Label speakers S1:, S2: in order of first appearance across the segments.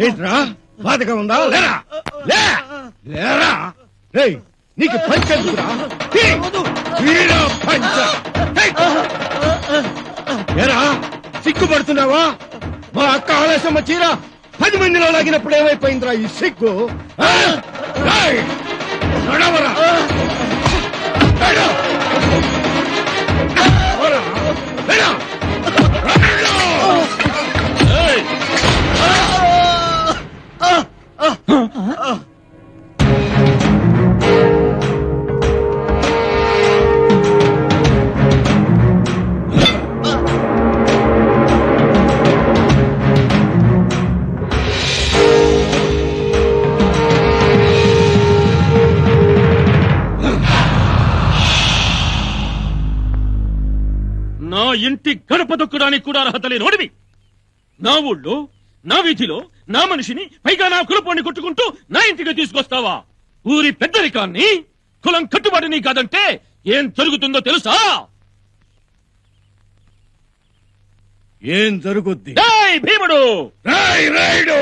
S1: ఏంట్రా బాధగా ఉందా లేరా లే లేరా రేయ్ నీకు పంచ ఎందుకురా? తీ! తీరా పంచ ఏయ్! ఏరా సిగ్గుపడుతున్నావా మా అక్క ఆలస్యమ్మ చీర పది మందిలో లాగినప్పుడు ఏమైపోయిందిరా ఈ సిగ్గు ఆ? రేయ్! నడవరా నడు! నడవరా! నడు! నడు! ఏయ్!
S2: నా ఇంటి గడప దొక్కడానికి కూడా అర్హత లేనోడివి నా ఊళ్ళో నా వీధిలో నా మనిషిని పైగా నా కులపాన్ని కొట్టుకుంటూ నా ఇంటికి తీసుకొస్తావా ఊరి పెద్దరికాన్ని కులం కట్టుబాటుని కాదంటే ఏం జరుగుతుందో తెలుసా
S1: ఏం జరుగుద్ది
S2: డేయ్ భీముడు
S1: రాయ్ రాయుడు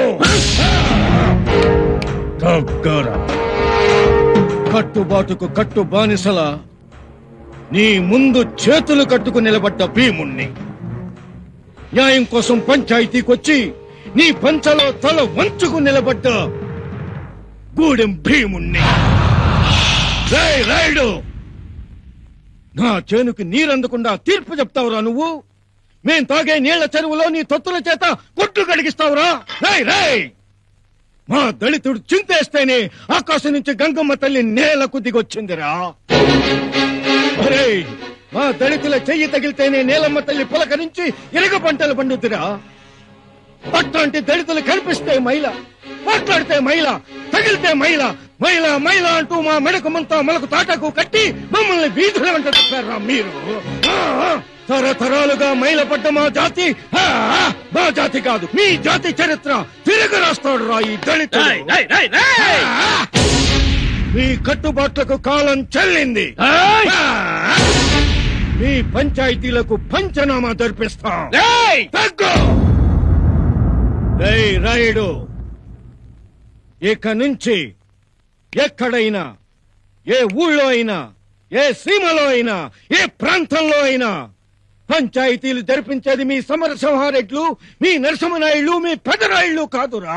S1: దగ్గర కట్టుబాటుకు కట్టు బానిసల నీ ముందు చేతులు కట్టుకు నిలబడ్డ భీముణ్ణి న్యాయం కోసం పంచాయతీకొచ్చి నీ పంచలో తల వంచుకు నిలబడ్డ గూడెం భీముణ్ణి రాయ్ రాయుడు నా చేనుకి నీరందకుండా తీర్పు చెప్తావురా నువ్వు మేం తాగే నీళ్ల చెరువులో నీ తొత్తుల చేత కొట్టు కడిగిస్తావురా రాయ్ రాయ్ మా దళితుడు చింతేస్తేనే ఆకాశం నుంచి గంగమ్మ తల్లి నేలకు దిగొచ్చిందిరా ఒరేయ్, మా దళితుల చెయ్యి తగిలితేనే నేలమ్మ తల్లి పులకరించి ఇరగ పంటలు పండుతురా అట్లాంటి దళితులు కనిపిస్తే మైల మాట్లాడితే మైల తగిలితే మైల మైల మైల అంటూ మా మెడకు ముంతా మనకు తాటకు కట్టి మమ్మల్ని వీధుల వెంట తిప్పారా మీరు ఆ, ఆ, తరతరాలుగా మైల పడ్డ మా జాతి ఆ, ఆ, మా జాతి కాదు మీ జాతి చరిత్ర తిరగ రాస్తాడు రా ఈ దళితుడు
S2: డేయ్, డేయ్, డేయ్, డేయ్!
S1: ఆ, మీ కట్టుబాట్లకు కాలం చెల్లింది
S2: డేయ్!
S1: ఆ, మీ పంచాయతీలకు పంచనామా జరిపిస్తాం
S2: డేయ్!
S1: తగ్గు రేయ్ రాయుడు ఇక నుంచి ఎక్కడైనా ఏ ఊళ్ళో అయినా ఏ సీమలో అయినా ఏ ప్రాంతంలో అయినా పంచాయతీలు జరిపించేది మీ సమరసింహారెడ్లు మీ నరసింహనాయుళ్ళు మీ పెదరాయుళ్ళు కాదురా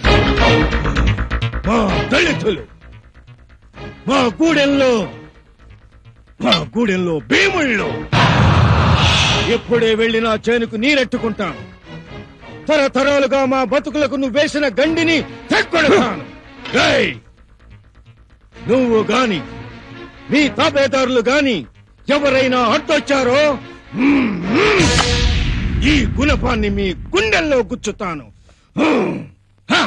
S1: మా దళితులు మా గూడెంలో మా గూడెంలో భీముళ్ళు ఎప్పుడే వెళ్ళినా చేనుకు నీరెట్టుకుంటాను తరతరాలుగా మా బతుకులకు నువ్వు వేసిన గండిని తెక్కొడతాను రేయ్! నువ్వు గాని మీ తాబేదారులు గాని ఎవరైనా అడ్డొచ్చారో మ్మ్, మ్మ్, ఈ గుణపాన్ని మీ గుండెల్లో గుచ్చుతాను హ్మ్, హ!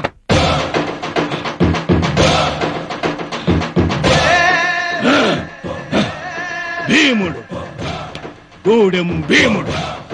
S1: భీముడు గూడెం భీముడు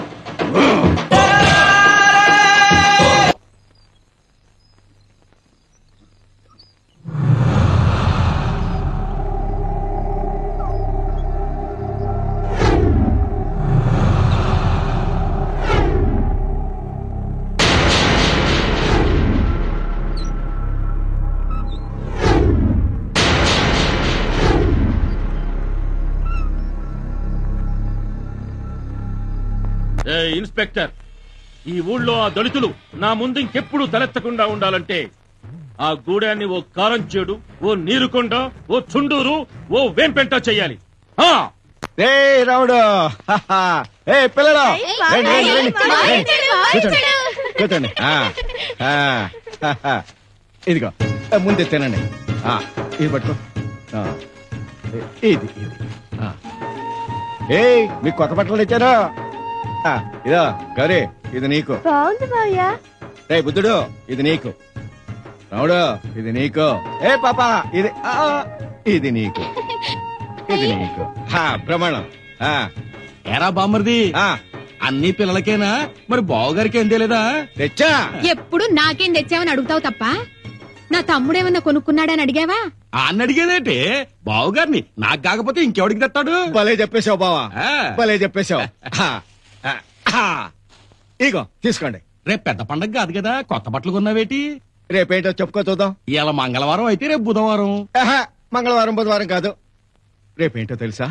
S2: ఏయ్, ఇన్స్పెక్టర్ ఈ ఊళ్ళో ఆ దళితులు నా ముందు ఇంకెప్పుడు తలెత్తకుండా ఉండాలంటే ఆ గూడాన్ని ఓ కారం చేడు ఓ నీరుకొండ ఓ చుండూరు ఓ వేంపెంట చెయ్యాలి ఆ
S3: రే రావుడు హహ. ఏ పిల్లలు రండి, రండి, రండి. రండి. కూర్చోండి కూర్చోండి ఆ, ఆ, హహ. ఇదిగో ఆ, ముందే తినండి ఆ, ఇది పట్టుకో ఆ, ఇది ఇది ఆ. ఏయ్ మీకు కొత్త బట్టలు తెచ్చారు ఆ, ఇదో గౌరీ ఇది నీకు
S4: బాగుంది మావయ్య
S3: రే బుద్ధుడు ఇది నీకు రావుడు ఇది నీకు ఏ పాప ఇది ఆ, ఇది నీకు ఇది నీకు హా, ప్రమాణం ఆ,
S5: ఎరా బామ్మర్ది
S3: ఆ,
S5: అన్ని పిల్లలకేనా మరి బావగారికి ఏం తెలియదా
S3: తెచ్చా
S6: ఎప్పుడు నాకేం తెచ్చావని అడుగుతావు తప్ప నా తమ్ముడేమన్నా కొనుక్కున్నాడని అడిగావా
S5: అన్న అడిగేదేంటి బావగారిని నాకు కాకపోతే ఇంకెవడికి తెస్తాడు
S3: భలే చెప్పేశావు బావా
S5: ఆ.
S3: భలే చెప్పేశావు హా, ఆ, హా. ఇగో తీసుకోండి
S5: రేపు పెద్ద పండగ కాదు కదా కొత్త బట్టలు కొన్నావేటి
S3: రేపేంటో చెప్పుకో చూద్దాం
S5: ఇలా మంగళవారం అయితే రేపు బుధవారం
S3: ఆహా, మంగళవారం బుధవారం కాదు రేపేంటో తెలుసా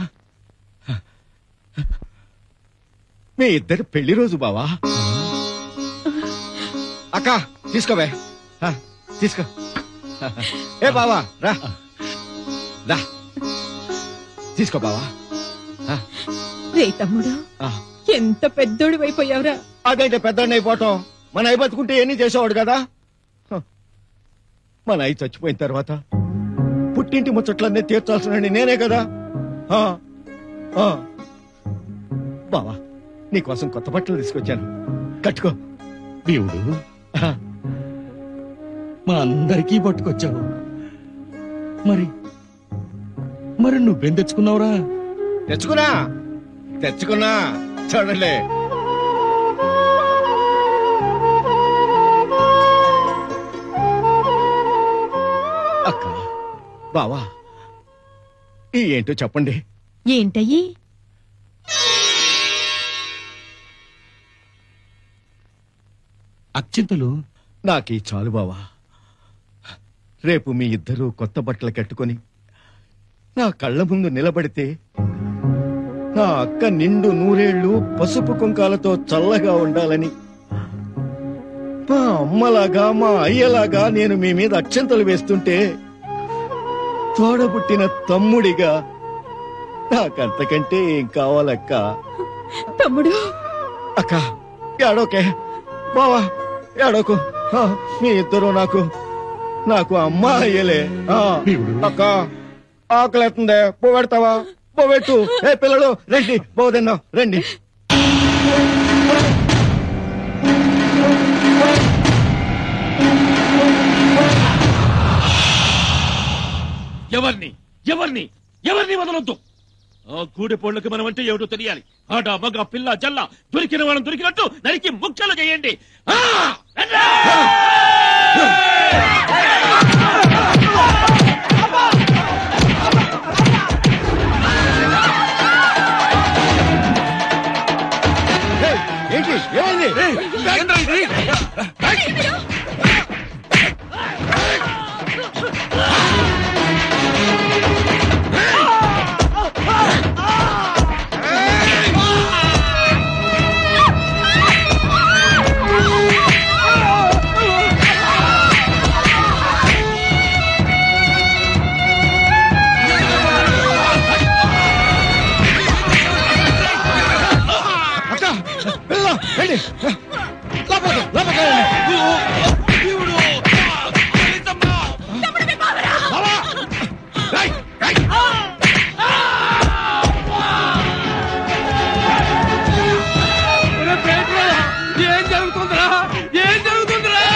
S3: మీ ఇద్దరు పెళ్లి రోజు బావా అక్క తీసుకోవే ఆ, తీసుకో ఏ బావా రా రా తీసుకో బావా ఆ,
S6: రే తమ్ముడు
S3: ఆ.
S6: ఎంత పెద్దోడు అయిపోయావురా
S3: అదైతే పెద్ద అయిపోవటం మన అయి బతుకుంటే ఎన్ని చేసేవాడు కదా హ. మన అయి చచ్చిపోయిన తర్వాత పుట్టింటి ముచ్చట్లన్నీ తీర్చాల్సిన నేనే కదా ఆ, ఆ. బావా నీకోసం కొత్త బట్టలు తీసుకొచ్చాను కట్టుకో
S5: దేవుడు
S3: ఆ,
S5: మా అందరికీ పట్టుకొచ్చావు మరి మరి నువ్వేం తెచ్చుకున్నావురా
S3: తెచ్చుకున్నా తెచ్చుకున్నా చూడండి అక్క బావా ఈ ఏంటో చెప్పండి
S6: ఏంటయ్యి
S5: అక్షింతలు
S3: నాకీ చాలు బావా రేపు మీ ఇద్దరూ కొత్త బట్టలు కట్టుకొని నా కళ్ళ ముందు నిలబడితే నా అక్క నిండు నూరేళ్లు పసుపు కుంకాలతో చల్లగా ఉండాలని మా అమ్మలాగా మా అయ్యలాగా నేను మీ మీద అక్షంతలు వేస్తుంటే తోడబుట్టిన తమ్ముడిగా నాకంతకంటే ఏం కావాలక్క
S6: తమ్ముడు
S3: అక్క ఏడోకే బావా ఏడోకు ఆ, మీ ఇద్దరు నాకు నాకు అమ్మ అయ్యలే ఆ, అక్క ఆకలేస్తుంది పోగొడతావా పోగొట్టు ఏ పిల్లలు రండి పోదన్నాం రండి
S2: ఎవరిని ఎవరిని ఎవరిని వదలొద్దు ఆ గూడె పోళ్లకు మనం అంటే ఏమిటో తెలియాలి ఆట మగ పిల్ల జల్ల దొరికిన వాళ్ళని దొరికినట్టు నరికి ముక్కలు చేయండి ఆ! రండ్రా!
S3: ఏయ్, ఏంటి ఏమైంది అక్క పిల్ల రండి లోపలికి లోపలికి రండి
S2: ఏం జరుగుతుందిరా ఏం జరుగుతుందిరా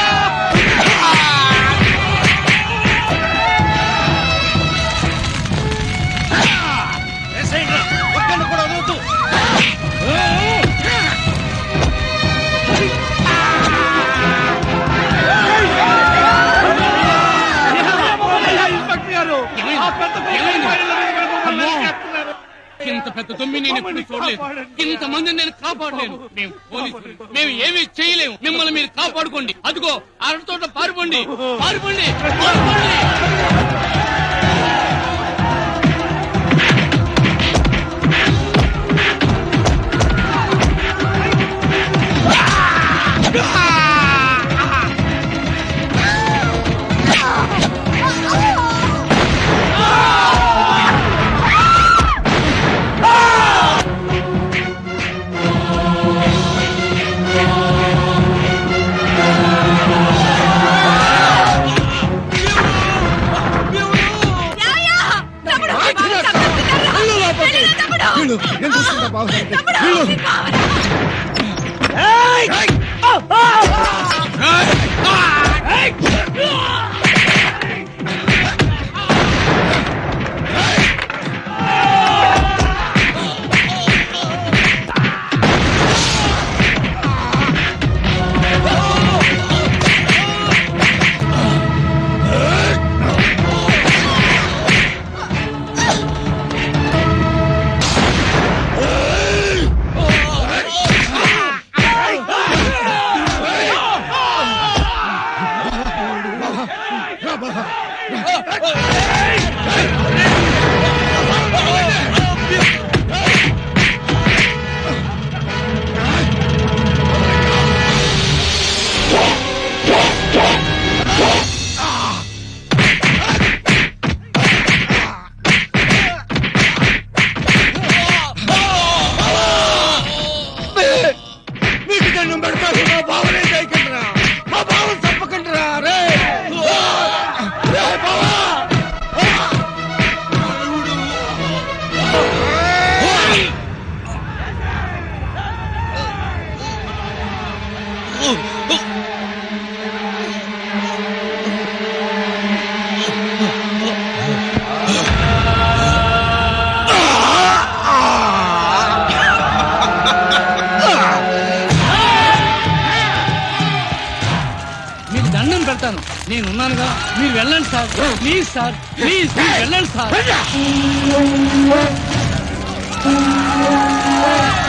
S4: ఇంత పెద్ద తొమ్మిది నేను ఎప్పుడు చూడలేదు ఇంత మందిని నేను కాపాడలేను మేము పోలీసులు మేము ఏమీ చేయలేము మిమ్మల్ని మీరు కాపాడుకోండి అదిగో అరటితోట పారిపోండి పారిపోండి పారిపోండి
S3: వీళ్ళు నేను చూసుకుంటా బాగుంది వీళ్ళు
S4: నేనున్నానుగా మీరు వెళ్ళండి సార్ ప్లీజ్ సార్ ప్లీజ్ మీరు వెళ్ళండి సార్